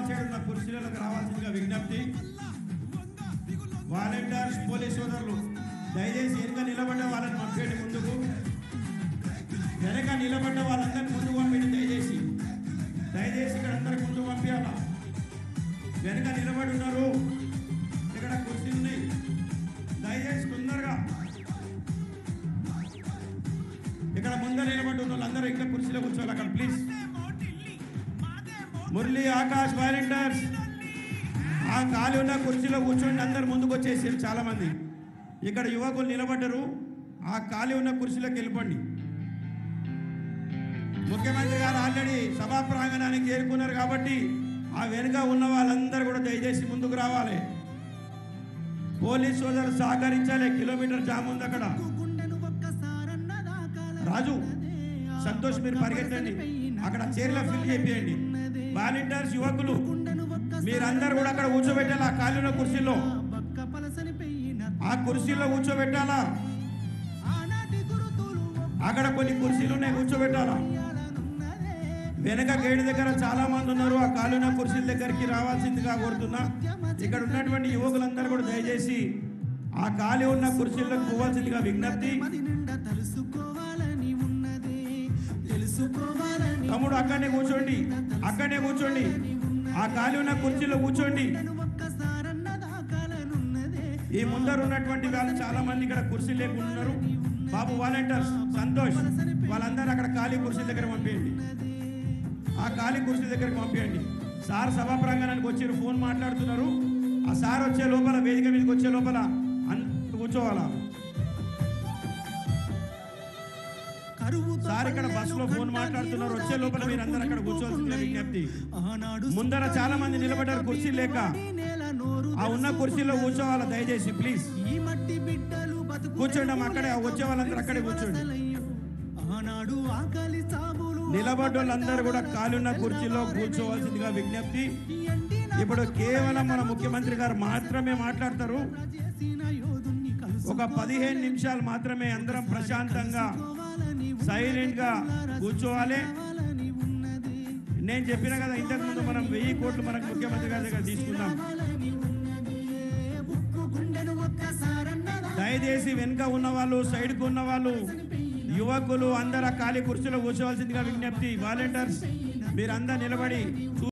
side ఉన్న కుర్చీలకు రావాల్సిందిగా విజ్ఞప్తి వాలంటీర్స్ పోలీస్ సోదరులు దయచేసి వెనుక నిలబడ్డ వాళ్ళని పంపేయండి ముందుకు వెనక నిలబడ్డ వాళ్ళందరినీ ముందుకు పంపేయండి దయచేసి దయచేసి ఇక్కడ అందరికి ముందుకు పంపించాలా వెనక నిలబడి ఉన్నారు ఇక్కడ కుర్చీలు ఉన్నాయి దయచేసి తొందరగా ఇక్కడ ముందర నిలబడి ఉన్న వాళ్ళందరూ ఇక్కడ కుర్చీలో కూర్చోవాలి అక్కడ ప్లీజ్ మురళి ఆకాష్ వాలంటీర్స్ ఆ ఖాళీ ఉన్న కుర్చీలో కూర్చోండి అందరు ముందుకు వచ్చేసారు చాలా మంది ఇక్కడ యువకులు నిలబడ్డరు ఆ ఖాళీ ఉన్న కుర్చీలోకి వెళ్ళిపోండి ముఖ్యమంత్రి గారు ఆల్రెడీ సభా ప్రాంగణానికి చేరుకున్నారు కాబట్టి ఆ వెనుక ఉన్న వాళ్ళందరూ కూడా దయచేసి ముందుకు రావాలి పోలీస్ సోదరులు సహకరించాలి కిలోమీటర్ జామ్ ఉంది అక్కడ రాజు సంతోష్ మీరు పరిగెత్తండి అక్కడ చైర్లో ఫిల్ చేపియండి వాలంటీర్స్ యువకులు మీరందరూ కూడా అక్కడ కూర్చోబెట్టాలి ఆ ఖాళీలో కుర్చీలో ఆ కుర్చీలో కూర్చోబెట్టాలా అక్కడ కొన్ని కుర్చీలు ఉన్నాయి కూర్చోబెట్టాలా వెనక గేట్ దగ్గర చాలా మంది ఉన్నారు ఆ కాలున కుర్చీల దగ్గరికి రావాల్సిందిగా కోరుతున్నా ఇక్కడ ఉన్నటువంటి యువకులందరూ కూడా దయచేసి ఆ ఖాళీ ఉన్న కుర్చీలకు పోవాల్సిందిగా విజ్ఞప్తి తెలుసుకోవాలని ఉన్నదే తెలుసుకోవాలని తమ్ముడు అక్కడనే కూర్చోండి అక్కడనే కూర్చోండి ఆ ఖాళీ ఉన్న కుర్చీలో కూర్చోండి ఒక్కసారన్న దాకాలనున్నదే ఈ ముందర ఉన్నటువంటి వాళ్ళు చాలా మంది ఇక్కడ కుర్చీ లేకుండా ఉన్నారు బాబు వాలంటీర్స్ సంతోష్ వాళ్ళందరూ అక్కడ ఖాళీ కుర్చీ దగ్గర పంపించండి ఆ ఖాళీ కుర్చీ దగ్గరకు పంపించండి సార్ సభా ప్రాంగణానికి వచ్చి ఫోన్ మాట్లాడుతున్నారు ఆ సార్ వచ్చే లోపల వేదిక మీదకి వచ్చే లోపల అందరూ కూర్చోవాలా కరువు సార్ ఇక్కడ బస్సులో ఫోన్ మాట్లాడుతున్నారు వచ్చే లోపల మీరు అందరూ అక్కడ కూర్చోవాల్సిందిగా విజ్ఞప్తి ఆనాడు ముందర చాలా మంది నిలబడ్డారు కుర్చీ లేక నేల నోరు ఆ ఉన్న కుర్చీలో కూర్చోవాలా దయచేసి ప్లీజ్ ఈ మట్టి బిడ్డలు బతుకు కూర్చోండి అమ్మ, అక్కడే వచ్చే వాళ్ళందరూ అక్కడే కూర్చోండి ఆనాడు ఆకలి సాబులు నిలబడ్డ వాళ్ళందరూ కూడా కాలున్న కుర్చీలో కూర్చోవాల్సిందిగా విజ్ఞప్తి ఎండిన ఇప్పుడు కేవలం మన ముఖ్యమంత్రి గారు మాత్రమే మాట్లాడతారు చేసిన యోధుని ఒక పదిహేను నిమిషాలు మాత్రమే అందరం ప్రశాంతంగా కలుసుకోవాలని సైలెంట్ గా కూర్చోవాలి ఉన్నది ఉన్నది నేను చెప్పిన కదా ఇంతకు ముందు మనం వెయ్యి కోట్లు మనకు ముఖ్యమంత్రి గారి దగ్గర తీసుకుందాం కావాలని ఉన్నది ఉక్కు గుండెను ఒక్కసారన్న దయచేసి వెనుక ఉన్న వాళ్ళు సైడ్కు ఉన్న వాళ్ళు యువకులు అందరూ ఆ ఖాళీ కుర్చీలో కూర్చోవాల్సిందిగా విజ్ఞప్తి వాలంటీర్స్ మీరందరూ నిలబడి చూ-